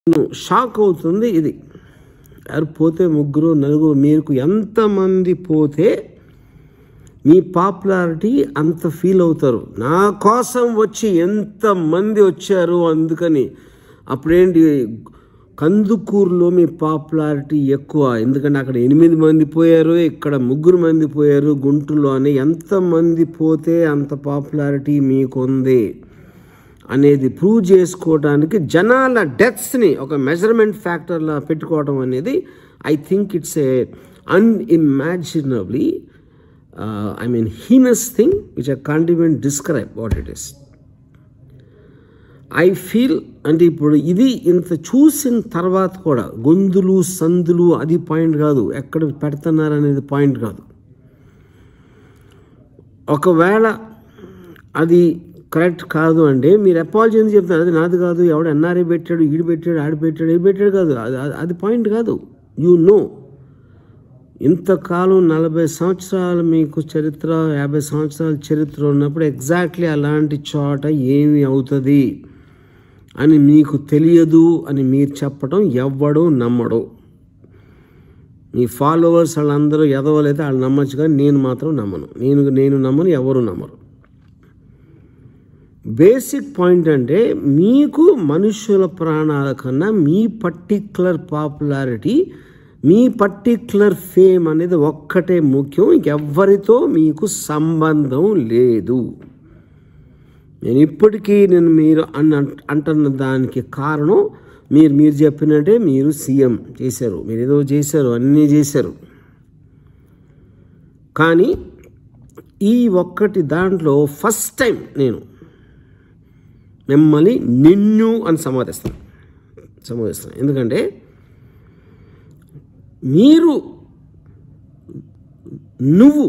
నేను షాక్ అవుతుంది ఇది ఎవరు పోతే ముగ్గురు నలుగురు మీకు ఎంతమంది పోతే మీ పాపులారిటీ అంత ఫీల్ అవుతారు నా కోసం వచ్చి ఎంతమంది వచ్చారు అందుకని అప్పుడేంటి కందుకూరులో మీ పాపులారిటీ ఎక్కువ ఎందుకంటే అక్కడ ఎనిమిది మంది పోయారు ఇక్కడ ముగ్గురు మంది పోయారు గుంటూరులో అని ఎంతమంది పోతే అంత పాపులారిటీ మీకుంది అనేది ప్రూవ్ చేసుకోవడానికి జనాల డెత్స్ని ఒక మెజర్మెంట్ ఫ్యాక్టర్లా పెట్టుకోవడం అనేది I think it's a unimaginably I mean heinous thing which I can't even describe what it is I feel అంటే ఇప్పుడు ఇది ఇంత చూసిన తర్వాత కూడా గొంతులు సందులు అది పాయింట్ కాదు ఎక్కడ పెడుతున్నారు అనేది పాయింట్ కాదు ఒకవేళ అది కరెక్ట్ కాదు అంటే మీరు అపాలజీ ఎందుకు చెప్తారు అది నాది కాదు ఎవడు ఎన్ఆర్ఐ పెట్టాడు ఈడు పెట్టాడు ఆడు పెట్టాడు ఏ పెట్టాడు కాదు అది అది- అది పాయింట్ కాదు యు నో ఇంతకాలం నలభై సంవత్సరాలు మీకు చరిత్ర యాభై సంవత్సరాల చరిత్ర ఉన్నప్పుడు ఎగ్జాక్ట్లీ అలాంటి చోట ఏమి అవుతుంది అని మీకు తెలియదు అని మీరు చెప్పడం ఎవ్వడు నమ్మడు మీ ఫాలోవర్స్ వాళ్ళందరూ ఎదవలైతే వాళ్ళు నమ్మచ్చు కానీ నేను మాత్రం నమ్మను నేను నేను నమ్మను ఎవరు నమ్మరు బేసిక్ పాయింట్ అంటే మీకు మనుషుల ప్రాణాల కన్నా మీ పర్టిక్యులర్ పాపులారిటీ మీ పర్టిక్యులర్ ఫేమ్ అనేది ఒక్కటే ముఖ్యం ఇంకెవ్వరితో మీకు సంబంధం లేదు నేను ఇప్పటికీ నేను మీరు అన్న అంటున్న దానికి కారణం మీరు మీరు చెప్పినట్టే మీరు సీఎం చేశారు మీరు ఏదో చేశారు అన్నీ చేశారు కానీ ఈ ఒక్కటి దాంట్లో ఫస్ట్ టైం నేను మిమ్మల్ని నిన్ను అని సమాధిస్తాను సమాధిస్తాను ఎందుకంటే మీరు నువ్వు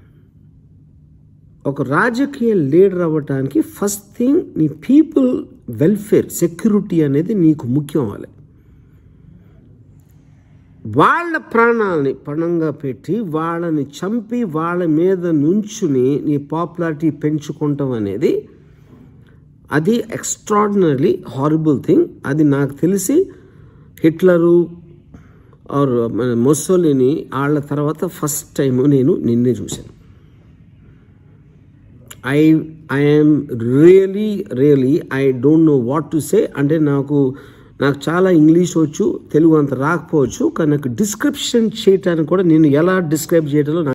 ఒక రాజకీయ లీడర్ అవ్వటానికి ఫస్ట్ థింగ్ నీ పీపుల్ వెల్ఫేర్ సెక్యూరిటీ అనేది నీకు ముఖ్యం అవ్వాలి వాళ్ళ ప్రాణాలని పణంగా పెట్టి వాళ్ళని చంపి వాళ్ళ మీద నుంచుని నీ పాపులారిటీ పెంచుకుంటాం అనేది అది ఎక్స్ట్రాడినరీ హారబుల్ థింగ్ అది నాకు తెలిసి హిట్లరు ఆర్ మన మొసోలిని వాళ్ళ తర్వాత ఫస్ట్ టైం నేను నిన్నే చూశాను I I'm really really I don't know what to say అంటే నాకు నాకు చాలా ఇంగ్లీష్ వచ్చు తెలుగు అంత రాకపోవచ్చు కానీ నాకు డిస్క్రిప్షన్ చేయటానికి కూడా నేను ఎలా డిస్క్రైబ్ చేయడంలో నాకు